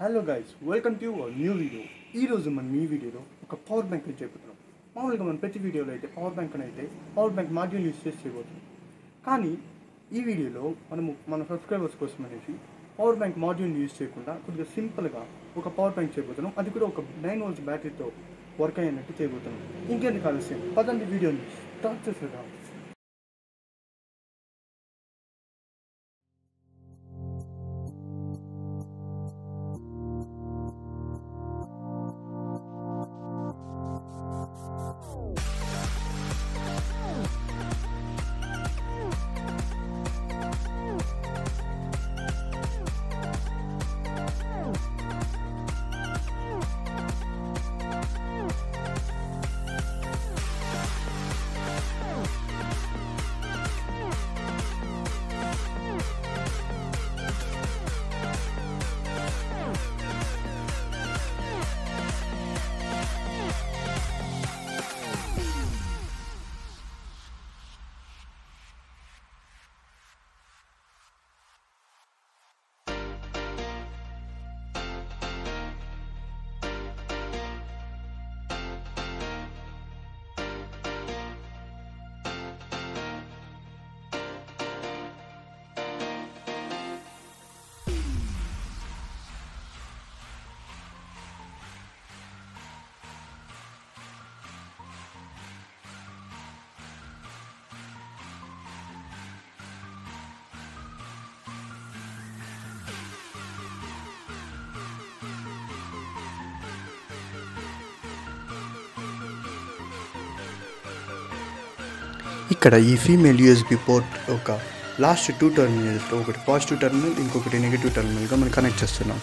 hello guys welcome to new video ఈ రోజు మనం ఈ వీడియోలో ఒక పవర్ బ్యాంక్ అని చెప్పుతున్నాం మామూలుగా మనం ప్రతి వీడియోలో అయితే పవర్ బ్యాంక్ అని అయితే పవర్ బ్యాంక్ మాడ్యూల్ యూస్ చేసి చేయబోతున్నాం కానీ ఈ వీడియోలో మనము మన సబ్స్క్రైబర్స్ కోసం అనేసి పవర్ బ్యాంక్ మాడ్యూల్ యూస్ చేయకుండా కొద్దిగా సింపుల్గా ఒక పవర్ బ్యాంక్ చేయబోతున్నాం అది కూడా ఒక నైన్ వోల్స్ బ్యాటరీతో వర్క్ అయ్యేటట్టు చేయబోతున్నాం ఇంకెందుకు ఆలస్యం పదండి వీడియోని స్టార్ట్ చేసేద్దాం ఇక్కడ ఈ ఫీమేల్ యూఎస్బి పోర్ట్ ఒక లాస్ట్ టూ టర్మినల్స్లో ఒకటి పాజిటివ్ టర్మినల్ ఇంకొకటి నెగిటివ్ టర్మినల్గా మనం కనెక్ట్ చేస్తున్నాం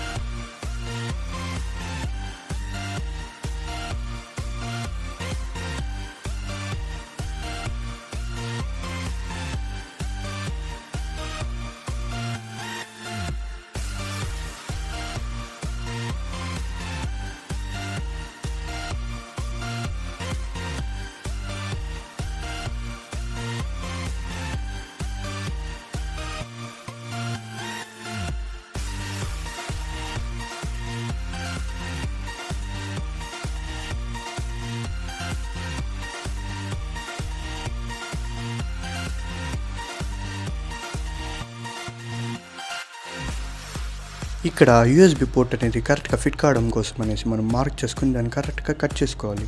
ఇక్కడ యూఎస్బి పోర్ట్ అనేది కరెక్ట్గా ఫిట్ కావడం కోసం అనేసి మనం మార్క్ చేసుకుని దాన్ని కరెక్ట్గా కట్ చేసుకోవాలి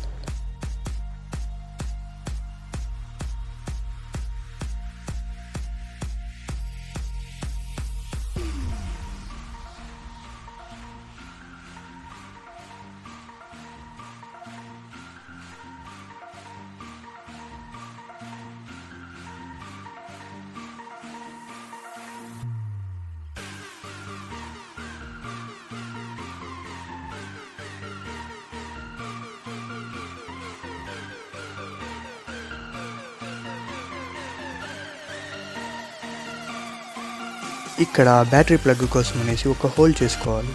ఇక్కడ బ్యాటరీ ప్లగ్ కోసం అనేసి ఒక హోల్ చేసుకోవాలి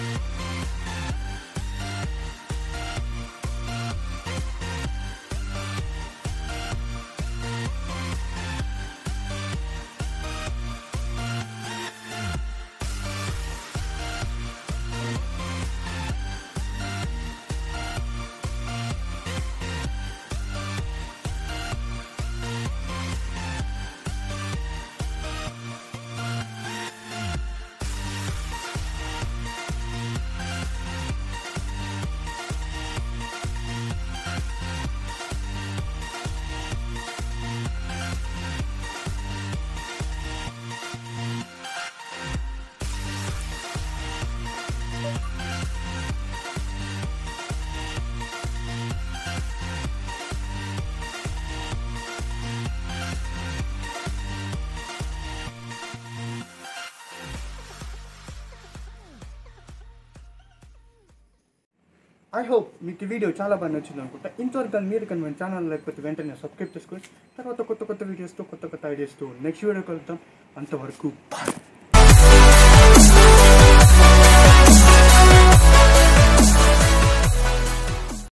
ఐ హోప్ మీకు ఈ వీడియో చాలా బాగా నచ్చింది అనుకుంటా ఇంతవరకు కానీ మీరు కానీ మన ఛానల్ లేకపోతే వెంటనే సబ్స్క్రైబ్ చేసుకొని తర్వాత కొత్త కొత్త వీడియోస్తో కొత్త కొత్త ఐడియాస్తో నెక్స్ట్ వీడియో కలుద్దాం అంతవరకు బాయ్